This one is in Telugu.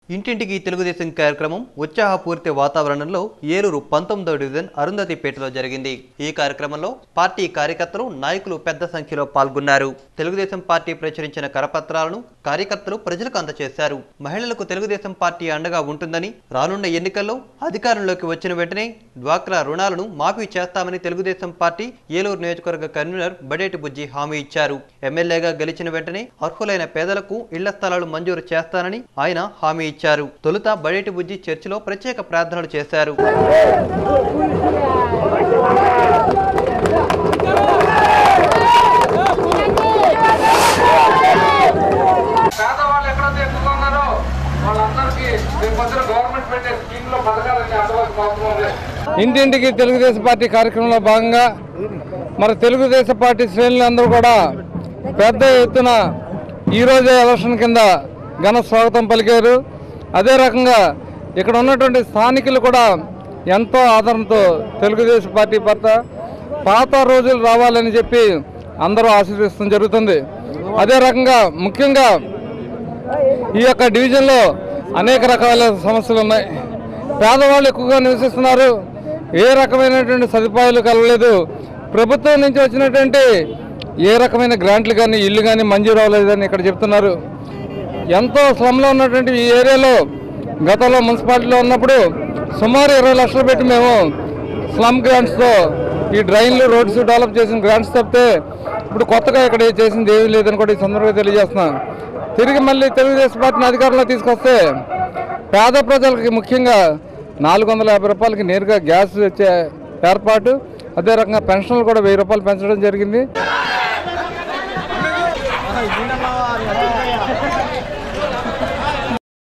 ఇంటింటికి తెలుగుదేశం కార్యక్రమం ఉత్సాహపూరిత వాతావరణంలో ఏలూరు పంతొమ్మిదో డివిజన్ అరుంధతిపేటలో జరిగింది ఈ కార్యక్రమంలో పార్టీ కార్యకర్తలు నాయకులు పెద్ద సంఖ్యలో పాల్గొన్నారు తెలుగుదేశం పార్టీ ప్రచురించిన కరపత్రాలను కార్యకర్తలు ప్రజలకు అందజేశారు మహిళలకు తెలుగుదేశం పార్టీ అండగా ఉంటుందని రానున్న ఎన్నికల్లో అధికారంలోకి వచ్చిన వెంటనే డ్వాక్రా రుణాలను మాఫీ చేస్తామని తెలుగుదేశం పార్టీ ఏలూరు నియోజకవర్గ కన్వీనర్ బడేటి బుజ్జి హామీ ఇచ్చారు ఎమ్మెల్యేగా గెలిచిన వెంటనే అర్హులైన పేదలకు ఇళ్ల స్థలాలు మంజూరు చేస్తానని ఆయన హామీ ఇచ్చారు తొలుత బడేటి బుజ్జి చర్చిలో ప్రత్యేక ప్రార్థనలు చేశారు పేదవాళ్ళు ఎక్కడైతే ఎక్కువగా ఉన్నారో వాళ్ళందరికీ రేపు పొద్దున గవర్నమెంట్ పెట్టే స్కీమ్ లో పథకాలన్నీ అందవలసిన అవసరం లేదు ఇంటింటికి తెలుగుదేశం పార్టీ కార్యక్రమంలో భాగంగా మరి తెలుగుదేశం పార్టీ శ్రేణులందరూ కూడా పెద్ద ఎత్తున ఈరోజే ఎలక్షన్ కింద ఘన స్వాగతం పలికారు అదే రకంగా ఇక్కడ ఉన్నటువంటి స్థానికులు కూడా ఎంతో ఆదరణతో తెలుగుదేశం పార్టీ పట్ల పాత రోజులు రావాలని చెప్పి అందరూ ఆశీర్వదిస్తడం జరుగుతుంది అదే రకంగా ముఖ్యంగా ఈ యొక్క డివిజన్లో అనేక రకాల సమస్యలు ఉన్నాయి పేదవాళ్ళు ఎక్కువగా నివసిస్తున్నారు ఏ రకమైనటువంటి సదుపాయాలు కలగలేదు ప్రభుత్వం నుంచి వచ్చినటువంటి ఏ రకమైన గ్రాంట్లు కానీ ఇల్లు కానీ మంజూరు అవ్వలేదని ఇక్కడ చెప్తున్నారు ఎంతో స్లమ్లో ఉన్నటువంటి ఈ ఏరియాలో గతంలో మున్సిపాలిటీలో ఉన్నప్పుడు సుమారు ఇరవై లక్షలు పెట్టి మేము స్లమ్ గ్రాంట్స్తో ఈ డ్రైన్లు రోడ్స్ డెవలప్ చేసిన గ్రాంట్స్ తప్పితే ఇప్పుడు కొత్తగా ఇక్కడ చేసింది ఏమీ లేదని కూడా ఈ సందర్భంగా తెలియజేస్తున్నాను తిరిగి మళ్ళీ తెలుగుదేశం పార్టీని అధికారంలో తీసుకొస్తే పేద ప్రజలకి ముఖ్యంగా నాలుగు వందల యాభై రూపాయలకి నేరుగా గ్యాస్ వచ్చే ఏర్పాటు అదే రకంగా పెన్షన్లు కూడా వెయ్యి రూపాయలు పెంచడం జరిగింది